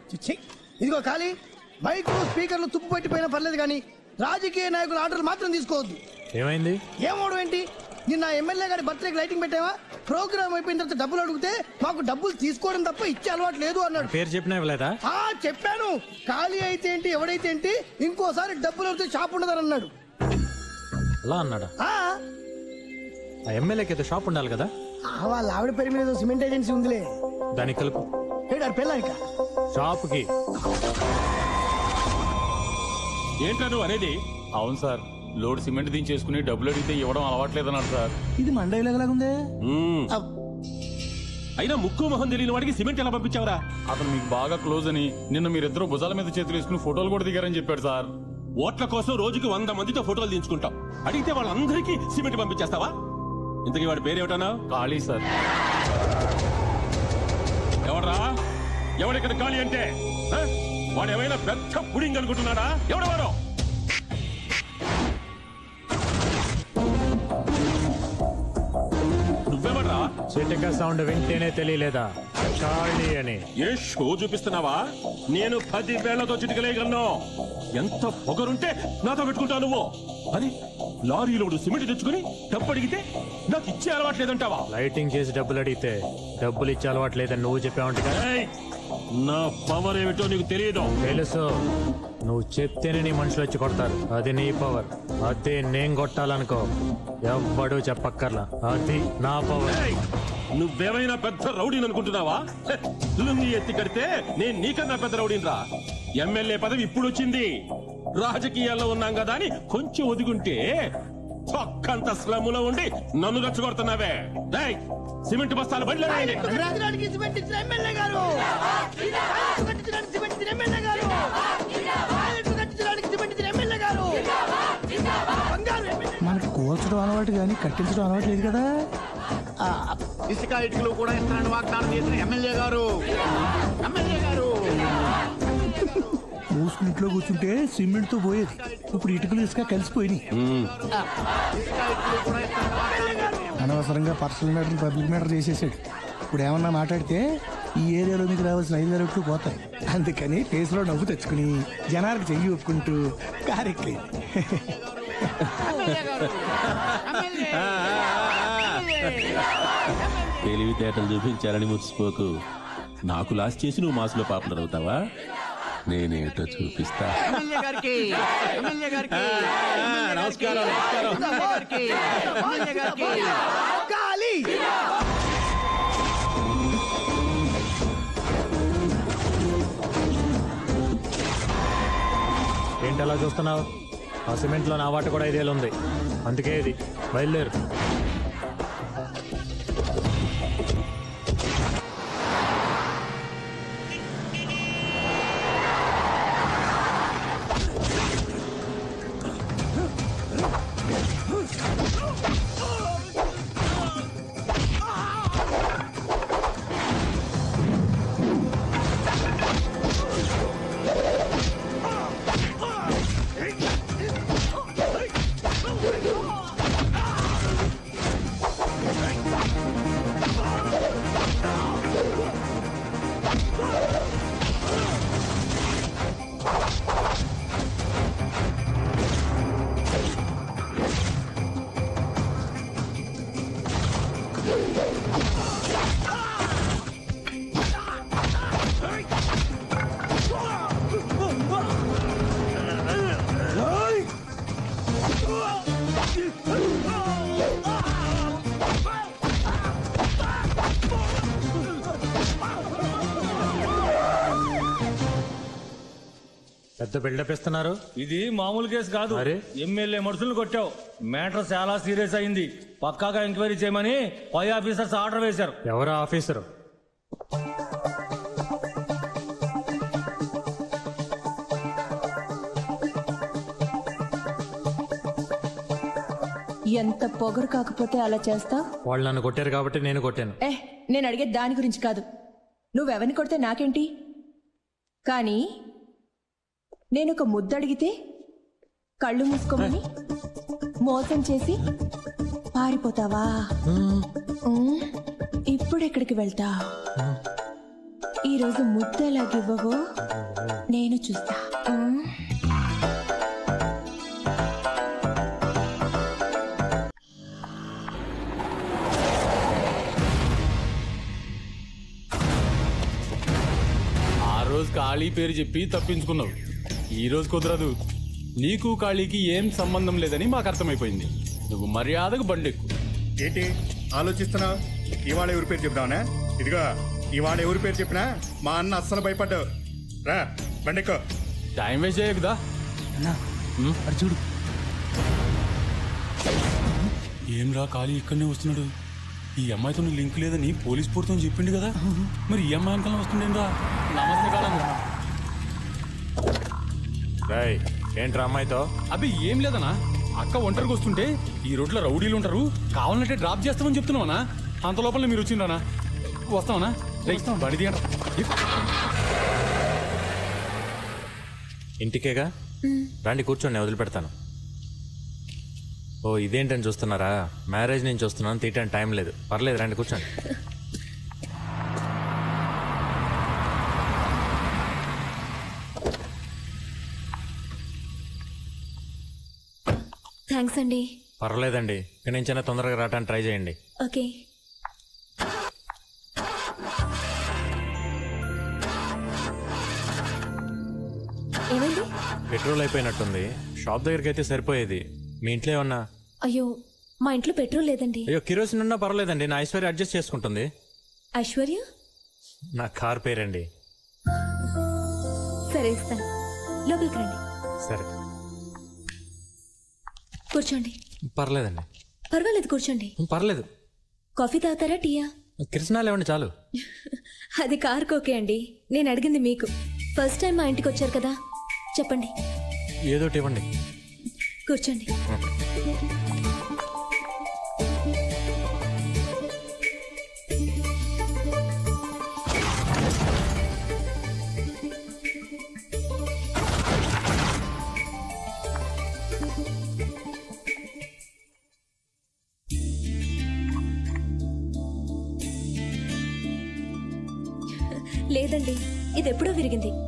చిచ్చి ఇదిగో ఖాళీ మైకులు స్పీకర్లు తుప్పు పట్టిపోయినా పర్లేదు కానీ రాజకీయ నాయకుల ఆర్డర్లు మాత్రం తీసుకోవద్దు ఏమైంది ఏమోడు ఏంటి నిన్న ఎమ్మెల్యే గారి బర్త్డేకి లైటింగ్ పెట్టావా ప్రోగ్రామ్ అయిపోయిన తర్వాత డబ్బులు అడిగితే మాకు డబ్బులు తీసుకోవడం తప్ప ఇచ్చే అలవాటు లేదు అన్నాడు పేరు చెప్పినా ఇవ్వలేదా ఆ చెప్పాను ఖాళీ అయితే ఏంటి ఎవడైతే ఏంటి ఇంకోసారి డబ్బులు అడిగితే షాప్ ఉండదని అన్నాడు అలా అన్నాడా ఆ ఆ ఎమ్మెల్యేకి అయితే షాప్ ఉండాలి కదా ఆ, వాళ్ళ ఆవిడ పేరు మీద ఏదో సిమెంట్ ఏజెన్సీ ఉందిలే దానికి కలుపు ఏడారు పెళ్ళాక షాప్కి ఏంట్రా నువ్వు అనేది అవును సార్ లోడ్ సిమెంట్ దించేసుకుని డబ్బులు అడిగితే ఇవ్వడం అలవాట్లేదన్నాడు సార్ ఇది మన డైలాగ్ ఉందే అయినా ముక్కు మొహం తెలియని వాడికి సిమెంట్ ఎలా పంపించావరా అతను మీకు బాగా క్లోజ్ అని నిన్న మీరిద్దరు భుజాల మీద చేతులు వేసుకుని ఫోటోలు కూడా దిగారని చెప్పాడు సార్ ఓట్ల కోసం రోజుకి వంద మందితో ఫోటోలు దించుకుంటాం అడిగితే వాళ్ళందరికీ సిమెంట్ పంపించేస్తావా ఇంతకీ వాడి పేరేమిటన్నా ఖాళీ సార్ ఎవడ్రా ఎవడిక్కడ ఖాళీ అంటే ఆ? వాడు ఏమైనా పెద్ద పుడింగ్ అనుకుంటున్నాడా ఎవడెవరో నువ్వెవడ్రా చిటిక సౌండ్ వింటేనే తెలియలేదా చార్లీ అని ఏ షో చూపిస్తున్నావా నేను పది వేలతో చిటికలేయగలను ఎంత పొగరుంటే నాతో పెట్టుకుంటావు నువ్వు అని లారీలోడు సిమెంట్ తెచ్చుకుని డబ్బు అడిగితే నాకు ఇచ్చే అలవాట్లేదంటావా లైటింగ్ చేసి డబ్బులు అడిగితే డబ్బులు ఇచ్చే అలవాటు లేదని నువ్వు చెప్పావంట కదా ఏయ్! నా పవర్ ఏమిటో నీకు తెలియదు తెలుసు నువ్వు చెప్తేనే నీ మనుషులు వచ్చి కొడతారు అది నీ పవర్ అదే నేను కొట్టాలనుకో ఎవ్వడు చెప్పక్కర్లా అది నా పవర్ ఏయ్! నువ్వేమైనా పెద్ద రౌడీని అనుకుంటున్నావా హె, లుంగి ఎత్తి కడితే నేను నీకన్నా పెద్ద రౌడీని రా ఎమ్మెల్యే పదవి ఇప్పుడు వచ్చింది రాజకీయాల్లో ఉన్నాం కదా అని కొంచెం ఒదిగుంటే చొక్కంత స్లమ్ములో ఉండి నన్ను రెచ్చగొడుతున్నావే డేయ్, సిమెంట్ బస్తాలు బండిలో వేయండి. కట్టించడానికి సిమెంట్ ఇచ్చిన ఎమ్మెల్యే గారు టాయిలెట్లు కట్టించడానికి సిమెంట్ ఇచ్చిన ఎమ్మెల్యే గారు టాయిలెట్లు కట్టించడానికి సిమెంట్ ఇచ్చిన ఎమ్మెల్యే గారు బంగారు ఎమ్మెల్యే మనకి కూల్చడం అలవాటు కానీ కట్టించడం అలవాటు లేదు కదా ఇసుక ఇటుకలు కూడా ఇస్తానని వాగ్దానం చేసిన ఎమ్మెల్యే గారు ఎమ్మెల్యే గారు మూసుకుని ఇంట్లో కూర్చుంటే సిమెంట్ తో పోయేది ఇప్పుడు ఇటుకలు ఇసుక కలిసిపోయినాయి ఇసుక ఇటుకలు కూడా ఇస్తానని వాగ్దానం చేసిన అనవసరంగా పర్సనల్ మ్యాటర్ పబ్లిక్ మ్యాటర్ చేసేసాడు ఇప్పుడు ఏమన్నా మాట్లాడితే ఈ ఏరియాలో మీకు రావాల్సిన ఐదు రెట్లు పోతాయి అందుకని ఫేస్లో నవ్వు తెచ్చుకుని జనాలకు చెయ్యి ఒప్పుకుంటూ కారెక్కి తెలివితేటలు చూపించాలని మురిసిపోకు నాకు లాస్ట్ చేసి నువ్వు మాసులో పాపులర్ అవుతావా నేనేటో చూపిస్తా ఎమ్మెల్యే గారికి ఎమ్మెల్యే గారికి నమస్కారం నమస్కారం ఎమ్మెల్యే గారికి ఎమ్మెల్యే గారికి ఖాళీ ఏంటి అలా చూస్తున్నావు ఆ సిమెంట్లో నా వాట కూడా ఐదేళ్ళు ఉంది అందుకే ఇది బయలుదేరు పెద్ద బిల్డప్ ఇస్తున్నారు ఇది మామూలు కేసు కాదు అరే? ఎమ్మెల్యే మనుషులను కొట్టావు మ్యాటర్ చాలా సీరియస్ అయింది పక్కాగా ఎంక్వైరీ చేయమని పై ఆఫీసర్స్ ఆర్డర్ వేశారు ఎవరా ఆఫీసరు ఎంత పొగరు కాకపోతే అలా చేస్తా వాళ్ళు నన్ను కొట్టారు కాబట్టి నేను కొట్టాను ఏ నేను అడిగేది దాని గురించి కాదు నువ్వెవరిని కొడితే నాకేంటి కానీ నేను ఒక ముద్దు అడిగితే కళ్ళు మూసుకోమని మోసం చేసి పారిపోతావా ఉమ్, ఇప్పుడు ఎక్కడికి వెళ్తా ఈరోజు ముద్ద ఎలాగివ్వవో నేను చూస్తా ఉమ్. ఆ రోజు ఖాళీ పేరు చెప్పి తప్పించుకున్నావు ఈ రోజు కుదరదు నీకు ఖాళీకి ఏం సంబంధం లేదని మాకు అర్థమైపోయింది నువ్వు మర్యాదకు బండెక్కు ఏంటి ఆలోచిస్తున్నావు ఇవాళ ఎవరి పేరు చెప్దావునా ఇదిగో ఇవాళ ఎవరి పేరు చెప్పినా మా అన్న అస్సలు భయపడ్డావు రా బండెక్కో టైం వేస్ట్ చేయకుదా అన్నా ఉమ్. అటు చూడు ఏం రా ఖాళీ ఇక్కడనే వస్తున్నాడు ఈ అమ్మాయితో నీకు లింక్ లేదని పోలీస్ పూర్తో చెప్పిండు కదా మరి ఈ అమ్మాయి వెనకాల వస్తుండేంరా నమస్తే కాలం రాయ్ ఏంట్రా అమ్మాయితో అబ్బే ఏం లేదనా అక్క ఒంటరికి వస్తుంటే ఈ రోడ్లో రౌడీలు ఉంటారు కావాలంటే డ్రాప్ చేస్తామని చెప్తున్నావనా అంత లోపల మీరు వచ్చిండ్రానా వస్తామనా రేయ్, బండి తీయండి ఇంటికేగా రండి కూర్చోండి నేను వదిలిపెడతాను ఓ ఇదేంటని చూస్తున్నారా మ్యారేజ్ నుంచి వస్తున్నాను తీయటానికి టైం లేదు పర్లేదు రండి కూర్చోండి థ్యాంక్స్ అండి పర్లేదండి ఇక్కడి నుంచైనా తొందరగా రావడానికి ట్రై చేయండి ఓకే ఏమైంది పెట్రోల్ అయిపోయినట్టుంది షాప్ దగ్గరికి అయితే సరిపోయేది మీ ఇంట్లో ఏమన్నా అయ్యో మా ఇంట్లో పెట్రోల్ లేదండి అయ్యో కిరోసిన్ ఉన్నా పర్లేదండి నా ఐశ్వర్య అడ్జస్ట్ చేసుకుంటుంది ఐశ్వర్య నా కార్ పేరండి సరే ఇస్తాను లోపలికి రండి సరే కూర్చోండి పర్లేదండి పర్వాలేదు కూర్చోండి పర్లేదు కాఫీ తాగుతారా టీయా కిరసనాలు ఇవ్వండి చాలు అది కార్కి ఓకే అండి నేను అడిగింది మీకు ఫస్ట్ టైం మా ఇంటికి వచ్చారు కదా చెప్పండి ఏదోటి ఇవ్వండి కూర్చోండి లేదండి ఇది ఎప్పుడో విరిగింది